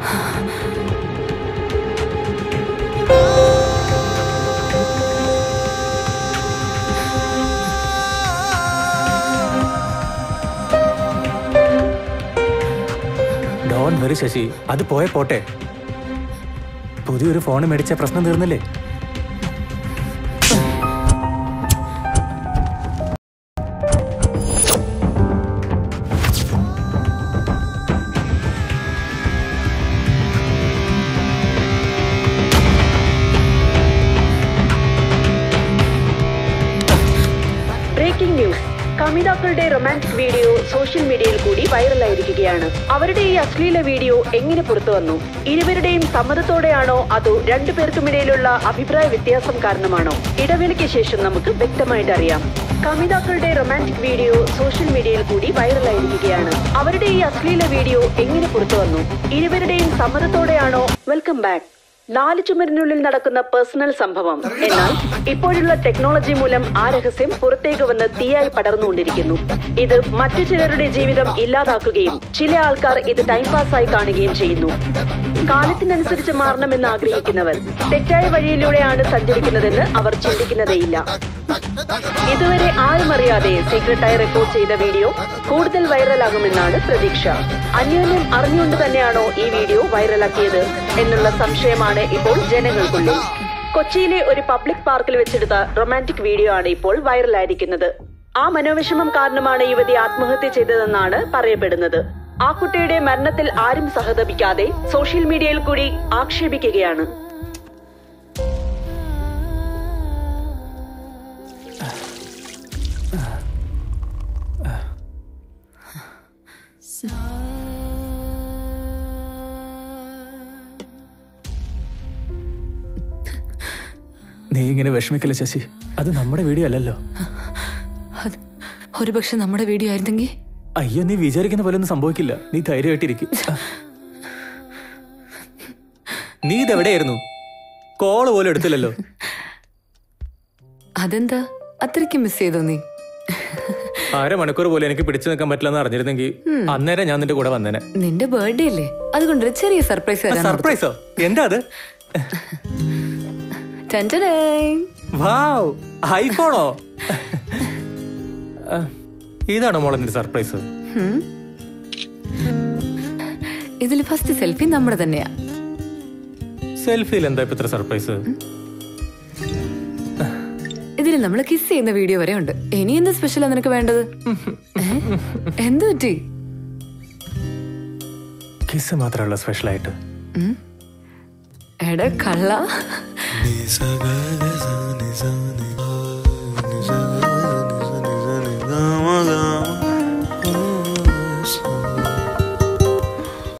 Don't worry Sasi അത് പോയ പോട്ടെ പുതിയൊരു ഫോൺ മേടിച്ച പ്രശ്നം തീർന്നില്ലേ ബ്രേക്കിംഗ് ന്യൂസ് കമിതാക്കളുടെ റൊമാൻറ്റിക് വീഡിയോ സോഷ്യൽ മീഡിയയിൽ കൂടി വൈറലായിരിക്കുകയാണ് അവരുടെ ഈ അശ്ലീല വീഡിയോ എങ്ങനെ പുറത്തു വന്നു ഇരുവരുടെയും സമ്മതത്തോടെയാണോ അതോ രണ്ടുപേർക്കുമിടയിലുള്ള അഭിപ്രായ വ്യത്യാസം കാരണമാണോ ഇടവേളയ്ക്ക് ശേഷം നമുക്ക് വ്യക്തമായിട്ട് അറിയാം കമിതാക്കളുടെ റൊമാൻറ്റിക് വീഡിയോ സോഷ്യൽ മീഡിയയിൽ കൂടി വൈറലായിരിക്കുകയാണ് അവരുടെ ഈ അശ്ലീല വീഡിയോ എങ്ങനെ പുറത്തു വന്നു ഇരുവരുടെയും സമ്മതത്തോടെയാണോ വെൽക്കം ബാക്ക് നാല് ചുമരിനുള്ളിൽ നടക്കുന്ന പേഴ്സണൽ സംഭവം എന്നാൽ ഇപ്പോഴുള്ള ടെക്നോളജി മൂലം ആ രഹസ്യം പുറത്തേക്ക് വന്ന് തീയായി പടർന്നുകൊണ്ടിരിക്കുന്നു ഇത് മറ്റു ചിലരുടെ ജീവിതം ഇല്ലാതാക്കുകയും ചില ആൾക്കാർ ഇത് ടൈം പാസ്സായി കാണുകയും ചെയ്യുന്നു കാലത്തിനനുസരിച്ച് മാറണമെന്ന് ആഗ്രഹിക്കുന്നവർ തെറ്റായ വഴിയിലൂടെയാണ് സഞ്ചരിക്കുന്നതെന്ന് അവർ ചിന്തിക്കുന്നതേയില്ല ഇതുവരെ ആരും അറിയാതെ സീക്രട്ടായി റെക്കോർഡ് ചെയ്ത വീഡിയോ കൂടുതൽ വൈറലാകുമെന്നാണ് പ്രതീക്ഷ അന്യോന്യം അറിഞ്ഞുകൊണ്ട് തന്നെയാണോ ഈ വീഡിയോ വൈറലാക്കിയത് എന്നുള്ള സംശയമാണ് ഇപ്പോൾ ജനങ്ങൾക്കുള്ളിൽ കൊച്ചിയിലെ ഒരു പബ്ലിക് പാർക്കിൽ വെച്ചെടുത്ത റൊമാൻറ്റിക് വീഡിയോ ആണ് ഇപ്പോൾ വൈറലായിരിക്കുന്നത് ആ മനോവിഷമം കാരണമാണ് യുവതി ആത്മഹത്യ ചെയ്തതെന്നാണ് പറയപ്പെടുന്നത് ആ കുട്ടിയുടെ മരണത്തിൽ ആരും സഹതപിക്കാതെ സോഷ്യൽ മീഡിയയിൽ കൂടി ആക്ഷേപിക്കുകയാണ് നീ ഇങ്ങനെ വിഷമിക്കല്ലേ ശശി അത് നമ്മുടെ വീഡിയോ അല്ലല്ലോ അത് ഒരുപക്ഷെ നമ്മുടെ വീഡിയോ ആയിരുന്നെങ്കിൽ അയ്യോ നീ വിചാരിക്കുന്ന പോലെ ഒന്നും സംഭവിക്കില്ല നീ ധൈര്യമായിട്ടിരിക്കും നീ ഇതെവിടെയായിരുന്നു കോള് പോലും എടുത്തില്ലല്ലോ അതെന്താ അത്രയ്ക്ക് മിസ് ചെയ്തോ നീ അരമണിക്കൂർ പോലും എനിക്ക് പിടിച്ചു നിൽക്കാൻ പറ്റില്ലെന്ന് അറിഞ്ഞിരുന്നെങ്കിൽ അന്നേരം ഞാൻ നിന്റെ കൂടെ വന്നേനെ നിന്റെ ബർത്ത്ഡേ അല്ലേ അതുകൊണ്ടൊരു ചെറിയ സർപ്രൈസ് തരാൻ സർപ്രൈസോ എന്താ അത് വാവ് ഐഫോണോ ഇതാണോ മോളെ നിന്റെ സർപ്രൈസ് ഇതിൽ ഫസ്റ്റ് സെൽഫി നമ്മുടെ തന്നെയാ സെൽഫിയിൽ എന്താ ഇപ്പൊ ഇത്ര സർപ്രൈസ് ഇതിൽ നമ്മൾ കിസ് ചെയ്യുന്ന വീഡിയോ വരെ ഉണ്ട് ഇനി എന്ത് സ്പെഷ്യലാ നിനക്ക് വേണ്ടത് ഏ? എന്ത് പറ്റി കിസ് മാത്രമുള്ള സ്പെഷ്യൽ ആയിട്ട് എടാ കള്ള Ni sa ga ga sa